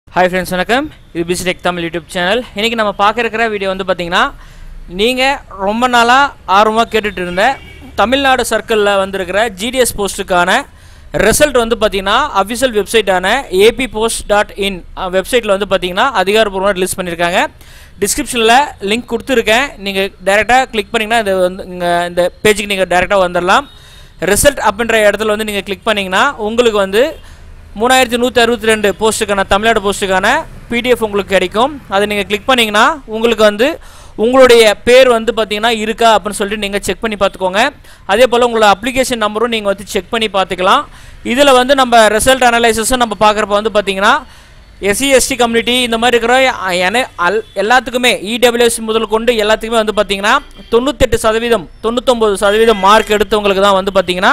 hi friends வணக்கம் இது PC tech Tamil YouTube channel இன்றைக்கி நம்ம பார்க்க இருக்கிற வீடியோ வந்து பார்த்தீங்கன்னா நீங்கள் ரொம்ப நாளாக ஆர்வமாக கேட்டுட்டு இருந்த தமிழ்நாடு சர்க்கிளில் வந்திருக்கிற ஜிடிஎஸ் போஸ்ட்டுக்கான ரிசல்ட் வந்து பார்த்தீங்கன்னா அஃபிஷியல் வெப்சைட்டான ஏபி போஸ்ட் டாட் இன் வெப்சைட்டில் வந்து பார்த்தீங்கன்னா அதிகாரப்பூர்வமாக ரிலீஸ் பண்ணியிருக்காங்க டிஸ்கிரிப்ஷனில் லிங்க் கொடுத்துருக்கேன் நீங்கள் டேரெக்டாக கிளிக் பண்ணிங்கன்னா இது வந்து இங்கே இந்த பேஜுக்கு நீங்கள் டேரெக்டாக வந்துடலாம் ரிசல்ட் அப்படின்ற இடத்துல வந்து நீங்கள் கிளிக் பண்ணிங்கன்னா உங்களுக்கு வந்து மூணாயிரத்தி நூற்றி அறுபத்தி ரெண்டு போஸ்ட்டுக்கான தமிழ்நாடு போஸ்ட்டுக்கான பிடிஎஃப் உங்களுக்கு கிடைக்கும் அதை நீங்கள் கிளிக் பண்ணிங்கன்னா உங்களுக்கு வந்து உங்களுடைய பேர் வந்து பார்த்தீங்கன்னா இருக்கா அப்படின்னு சொல்லிட்டு நீங்கள் செக் பண்ணி பார்த்துக்கோங்க அதே போல் உங்களோட அப்ளிகேஷன் நம்பரும் நீங்கள் வந்து செக் பண்ணி பார்த்துக்கலாம் இதில் வந்து நம்ம ரிசல்ட் அனலைசஸும் நம்ம பார்க்குறப்ப வந்து பார்த்தீங்கன்னா எஸ்சி எஸ்டி கம்யூனிட்டி இந்த மாதிரி இருக்கிற என அல் எல்லாத்துக்குமே இடபிள்யூஎஸ் முதல் கொண்டு எல்லாத்துக்குமே வந்து பார்த்தீங்கன்னா தொண்ணூத்தெட்டு சதவீதம் தொண்ணூத்தொம்பது சதவீதம் மார்க் எடுத்தவங்களுக்கு தான் வந்து பார்த்தீங்கன்னா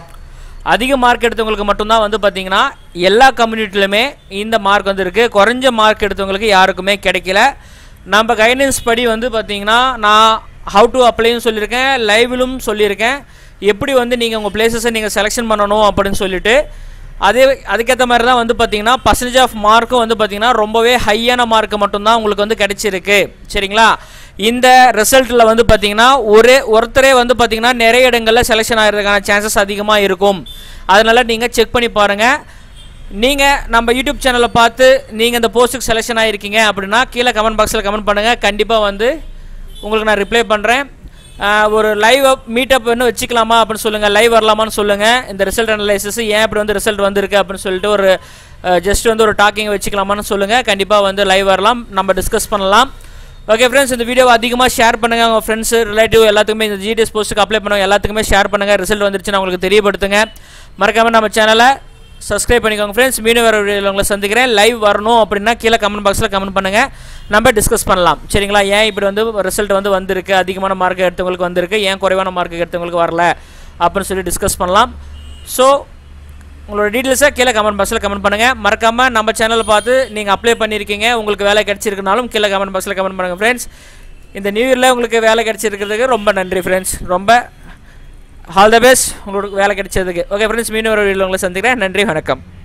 அதிக மார்க் எடுத்தவங்களுக்கு மட்டும்தான் வந்து பார்த்தீங்கன்னா எல்லா கம்யூனிட்டிலுமே இந்த மார்க் வந்து இருக்குது குறைஞ்ச மார்க் எடுத்தவங்களுக்கு யாருக்குமே கிடைக்கல நம்ம கைடன்ஸ் படி வந்து பார்த்தீங்கன்னா நான் ஹவு டு அப்ளைன்னு சொல்லியிருக்கேன் லைவிலும் சொல்லியிருக்கேன் எப்படி வந்து நீங்கள் உங்கள் பிளேசஸை நீங்கள் செலெக்ஷன் பண்ணணும் அப்படின்னு சொல்லிட்டு அதே அதுக்கேற்ற மாதிரி தான் வந்து பார்த்தீங்கன்னா பர்சன்டேஜ் ஆஃப் மார்க்கும் வந்து பார்த்தீங்கன்னா ரொம்பவே ஹையான மார்க் மட்டும்தான் உங்களுக்கு வந்து கிடைச்சிருக்கு சரிங்களா இந்த ரிசல்ட்டில் வந்து பார்த்தீங்கன்னா ஒரே ஒருத்தரே வந்து பார்த்தீங்கன்னா நிறைய இடங்களில் செலெக்ஷன் ஆகிறதுக்கான சான்சஸ் அதிகமாக இருக்கும் அதனால் நீங்கள் செக் பண்ணி பாருங்கள் நீங்கள் நம்ம யூடியூப் சேனலை பார்த்து நீங்கள் இந்த போஸ்ட்டுக்கு செலெக்ஷன் ஆகிருக்கீங்க அப்படின்னா கீழே கமெண்ட் பாக்ஸில் கமெண்ட் பண்ணுங்கள் கண்டிப்பாக வந்து உங்களுக்கு நான் ரிப்ளை பண்ணுறேன் ஒரு லைவ் அப் மீட்டப் வந்து வச்சுக்கலாமா அப்படின்னு சொல்லுங்கள் லைவ் வரலாமான்னு சொல்லுங்கள் இந்த ரிசல்ட் அனலைசிஸ் ஏன் இப்படி வந்து ரிசல்ட் வந்திருக்கு அப்படின்னு சொல்லிட்டு ஒரு ஜஸ்ட் வந்து ஒரு டாக்கிங் வச்சுக்கலாமான்னு சொல்லுங்கள் கண்டிப்பாக வந்து லைவ் வரலாம் நம்ம டிஸ்கஸ் பண்ணலாம் ஓகே ஃப்ரெண்ட்ஸ் இந்த வீடியோவை அதிகமாக ஷேர் பண்ணுங்கள் உங்கள் ஃப்ரெண்ட்ஸு ரிலேட்டிவ் எல்லாத்துக்குமே இந்த ஜிடிஎஸ் போஸ்ட்டுக்கு அப்ளை பண்ணுங்க எல்லாத்துக்குமே ஷேர் பண்ணுங்கள் ரிசல்ட் வந்துருச்சுன்னு உங்களுக்கு தெரியப்படுத்துங்க மறக்காமல் நம்ம சேனலை சப்ஸ்கிரைப் பண்ணிக்கோங்க ஃப்ரெண்ட்ஸ் மீண்டும் வேறு வீடியோவில் உங்களை சந்திக்கிறேன் லைவ் வரணும் அப்படின்னா கீழே கமெண்ட் பாக்ஸில் கமெண்ட் பண்ணுங்கள் நம்ம டிஸ்கஸ் பண்ணலாம் சரிங்களா ஏன் இப்படி வந்து ரிசல்ட் வந்து வந்திருக்கு அதிகமான மார்க் எடுத்தவங்களுக்கு வந்திருக்கு ஏன் குறைவான மார்க் எடுத்தவங்களுக்கு வரல அப்படின்னு சொல்லி டிஸ்கஸ் பண்ணலாம் ஸோ உங்களோட டீட்டெயில்ஸை கீழே கமெண்ட் பாக்ஸில் கமெண்ட் பண்ணுங்கள் மறக்காமல் நம்ம சேனலை பார்த்து நீங்கள் அப்ளை பண்ணியிருக்கீங்க உங்களுக்கு வேலை கிடச்சிருக்குனாலும் கீழே கமெண்ட் பாக்ஸில் கமெண்ட் பண்ணுங்கள் ஃப்ரெண்ட்ஸ் இந்த நியூ இயரில் உங்களுக்கு வேலை கிடச்சிருக்கிறதுக்கு ரொம்ப நன்றி ஃப்ரெண்ட்ஸ் ரொம்ப ஆல் த பெஸ்ட் உங்களுக்கு வேலை கிடைச்சதுக்கு ஓகே ஃப்ரெண்ட்ஸ் மீண்டும் ஒரு வீடியோவில் உங்களை சந்திக்கிறேன் நன்றி வணக்கம்